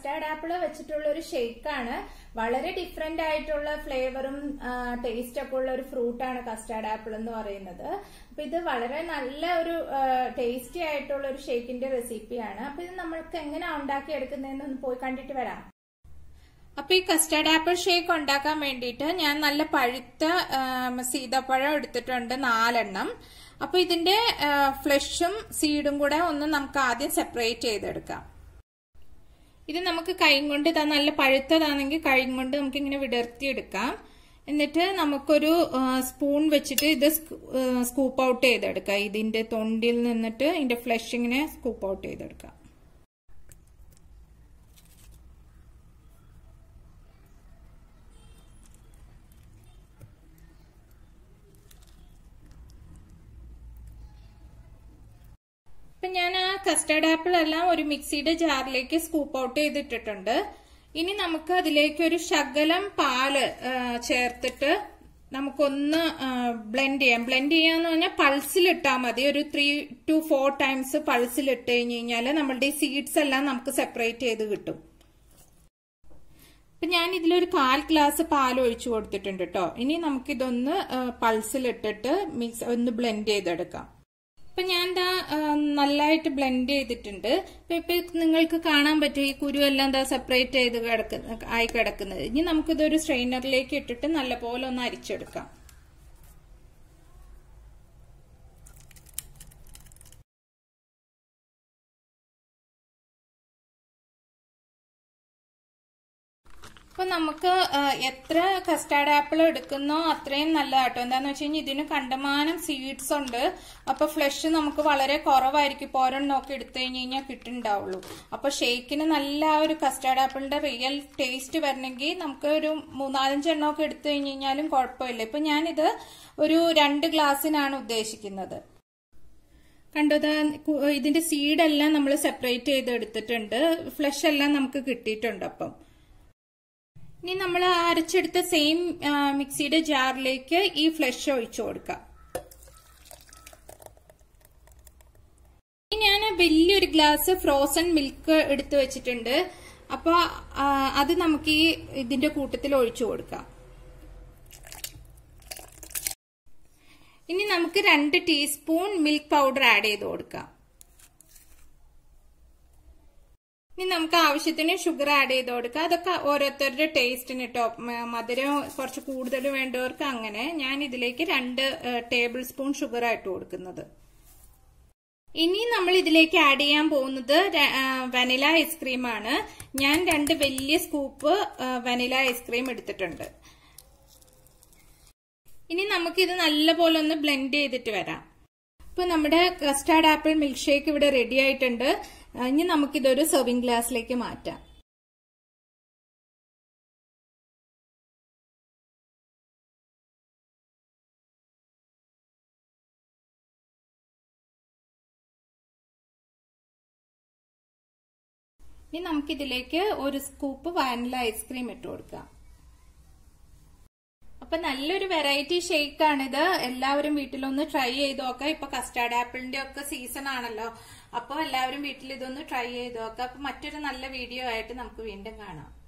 custard apple വെച്ചിട്ടുള്ള ഒരു ഷേക്കാണ് വളരെ ഡിഫറെന്റ് ആയിട്ടുള്ള ഫ്ലേവറും ടേസ്റ്റ് ഒക്കെ ഉള്ള ഒരു ഫ്രൂട്ടാണ് കസ്റ്റാർഡ് ആപ്പിൾ എന്ന് പറയുന്നത് അപ്പൊ ഇത് വളരെ നല്ല ഒരു ടേസ്റ്റി ആയിട്ടുള്ള ഒരു ഷേക്കിന്റെ റെസിപ്പിയാണ് അപ്പൊ ഇത് നമ്മൾക്ക് എങ്ങനെയാ ഉണ്ടാക്കി എടുക്കുന്നതെന്ന് ഒന്ന് പോയി കണ്ടിട്ട് വരാം അപ്പൊ ഈ കസ്റ്റാർഡ് ആപ്പിൾ ഷേക്ക് ഉണ്ടാക്കാൻ വേണ്ടിയിട്ട് ഞാൻ നല്ല പഴുത്ത സീതപ്പഴം എടുത്തിട്ടുണ്ട് നാലെണ്ണം അപ്പൊ ഇതിന്റെ ഫ്ലഷും സീഡും കൂടെ ഒന്ന് നമുക്ക് ആദ്യം സെപ്പറേറ്റ് ചെയ്തെടുക്കാം ഇത് നമുക്ക് കൈ കൊണ്ട് ഇതാ നല്ല പഴുത്തതാണെങ്കിൽ കൈ കൊണ്ട് നമുക്ക് ഇങ്ങനെ വിടർത്തിയെടുക്കാം എന്നിട്ട് നമുക്കൊരു സ്പൂൺ വെച്ചിട്ട് ഇത് സ്കൂപ്പ് ഔട്ട് ചെയ്തെടുക്കാം ഇതിന്റെ തൊണ്ടിൽ നിന്നിട്ട് ഇതിന്റെ ഫ്ലഷ് ഇങ്ങനെ സ്കൂപ്പ് ഔട്ട് ചെയ്തെടുക്കാം ഇപ്പൊ ഞാൻ ആ കസ്റ്റർഡ് ആപ്പിൾ എല്ലാം ഒരു മിക്സിയുടെ ജാറിലേക്ക് സ്കൂപ്പ് ഔട്ട് ചെയ്തിട്ടിട്ടുണ്ട് ഇനി നമുക്ക് അതിലേക്ക് ഒരു ശകലം പാല് ചേർത്തിട്ട് നമുക്കൊന്ന് ബ്ലെൻഡ് ചെയ്യാം ബ്ലെൻഡ് ചെയ്യാന്ന് പറഞ്ഞാൽ പൾസിൽ ഇട്ടാൽ മതി ഒരു ത്രീ ടു ഫോർ ടൈംസ് പൾസിൽ ഇട്ട് കഴിഞ്ഞ് കഴിഞ്ഞാൽ നമ്മളുടെ ഈ സീഡ്സ് എല്ലാം നമുക്ക് സെപ്പറേറ്റ് ചെയ്ത് കിട്ടും ഇപ്പൊ ഞാൻ ഇതിലൊരു കാൽ ഗ്ലാസ് പാൽ ഒഴിച്ചു കൊടുത്തിട്ടുണ്ട് കേട്ടോ ഇനി നമുക്കിതൊന്ന് പൾസിൽ ഇട്ടിട്ട് മിക്സ് ഒന്ന് ബ്ലെൻഡ് ചെയ്തെടുക്കാം ഇപ്പൊ ഞാൻ എന്താ നല്ലതായിട്ട് ബ്ലെൻഡ് ചെയ്തിട്ടുണ്ട് ഇപ്പൊ നിങ്ങൾക്ക് കാണാൻ പറ്റും ഈ കുരു എല്ലാം എന്താ സെപ്പറേറ്റ് ചെയ്ത് കിടക്കുന്ന ആയി കിടക്കുന്നത് ഇനി നമുക്കിതൊരു സ്ട്രെയിനറിലേക്ക് ഇട്ടിട്ട് നല്ലപോലെ ഒന്ന് അരിച്ചെടുക്കാം അപ്പൊ നമുക്ക് എത്ര കസ്റ്റാർഡ് ആപ്പിൾ എടുക്കുന്നോ അത്രയും നല്ലതാട്ടോ എന്താന്ന് വെച്ച് കഴിഞ്ഞാൽ ഇതിന് കണ്ടമാനം സീഡ്സ് ഉണ്ട് അപ്പൊ ഫ്ലഷ് നമുക്ക് വളരെ കുറവായിരിക്കും ഇപ്പോൾ ഒരെണ്ണമൊക്കെ എടുത്തു കഴിഞ്ഞ് കഴിഞ്ഞാൽ കിട്ടുന്നുണ്ടാവുള്ളൂ അപ്പൊ ഷേക്കിന് നല്ല ഒരു കസ്റ്റാർഡ് ആപ്പിളിന്റെ റിയൽ ടേസ്റ്റ് വരണമെങ്കിൽ നമുക്ക് ഒരു മൂന്നാലഞ്ചെണ്ണമൊക്കെ എടുത്തു കഴിഞ്ഞ് കഴിഞ്ഞാലും കുഴപ്പമില്ല ഇപ്പൊ ഞാനിത് ഒരു രണ്ട് ഗ്ലാസ്സിനാണ് ഉദ്ദേശിക്കുന്നത് കണ്ടത് ഇതിന്റെ സീഡെല്ലാം നമ്മൾ സെപ്പറേറ്റ് ചെയ്ത് എടുത്തിട്ടുണ്ട് ഫ്ലഷ് എല്ലാം നമുക്ക് കിട്ടിയിട്ടുണ്ട് അപ്പം ഇനി നമ്മൾ അരച്ചെടുത്ത സെയിം മിക്സിയുടെ ജാറിലേക്ക് ഈ ഫ്ലഷ് ഒഴിച്ചു കൊടുക്കാം ഞാൻ വലിയൊരു ഗ്ലാസ് ഫ്രോസൺ മിൽക്ക് എടുത്തു വെച്ചിട്ടുണ്ട് അപ്പൊ അത് നമുക്ക് ഈ ഇതിന്റെ കൂട്ടത്തിൽ ഒഴിച്ചു കൊടുക്കാം ഇനി നമുക്ക് രണ്ട് ടീസ്പൂൺ മിൽക്ക് പൗഡർ ആഡ് ചെയ്ത് കൊടുക്കാം ഇനി നമുക്ക് ആവശ്യത്തിന് ഷുഗർ ആഡ് ചെയ്ത് കൊടുക്കുക അതൊക്കെ ഓരോരുത്തരുടെ ടേസ്റ്റിന് കേട്ടോ മധുരം കുറച്ച് കൂടുതൽ വേണ്ടവർക്ക് അങ്ങനെ ഞാൻ ഇതിലേക്ക് രണ്ട് ടേബിൾ സ്പൂൺ ഷുഗർ ആയിട്ട് കൊടുക്കുന്നത് ഇനി നമ്മൾ ഇതിലേക്ക് ആഡ് ചെയ്യാൻ പോകുന്നത് വനില ഐസ്ക്രീം ആണ് ഞാൻ രണ്ട് വലിയ സ്കൂപ്പ് വനില ഐസ്ക്രീം എടുത്തിട്ടുണ്ട് ഇനി നമുക്കിത് നല്ലപോലെ ഒന്ന് ബ്ലെൻഡ് ചെയ്തിട്ട് വരാം ഇപ്പൊ നമ്മുടെ കസ്റ്റാർഡ് ആപ്പിൾ മിൽക്ക് ഷേക്ക് ഇവിടെ റെഡി ആയിട്ടുണ്ട് ഇനി നമുക്കിതൊരു സെർവിംഗ് ഗ്ലാസ്സിലേക്ക് മാറ്റാം ഇനി നമുക്കിതിലേക്ക് ഒരു സ്കൂപ്പ് വാനില ഐസ്ക്രീം ഇട്ട് കൊടുക്കാം അപ്പൊ നല്ലൊരു വെറൈറ്റി ഷേക്ക് ആണിത് എല്ലാവരും വീട്ടിലൊന്ന് ട്രൈ ചെയ്ത് നോക്കാം ഇപ്പൊ കസ്റ്റാർഡ് ആപ്പിളിന്റെ ഒക്കെ സീസൺ ആണല്ലോ അപ്പൊ എല്ലാവരും വീട്ടിൽ ഇതൊന്ന് ട്രൈ ചെയ്ത് നോക്കാം അപ്പൊ മറ്റൊരു നല്ല വീഡിയോ ആയിട്ട് നമുക്ക് വീണ്ടും കാണാം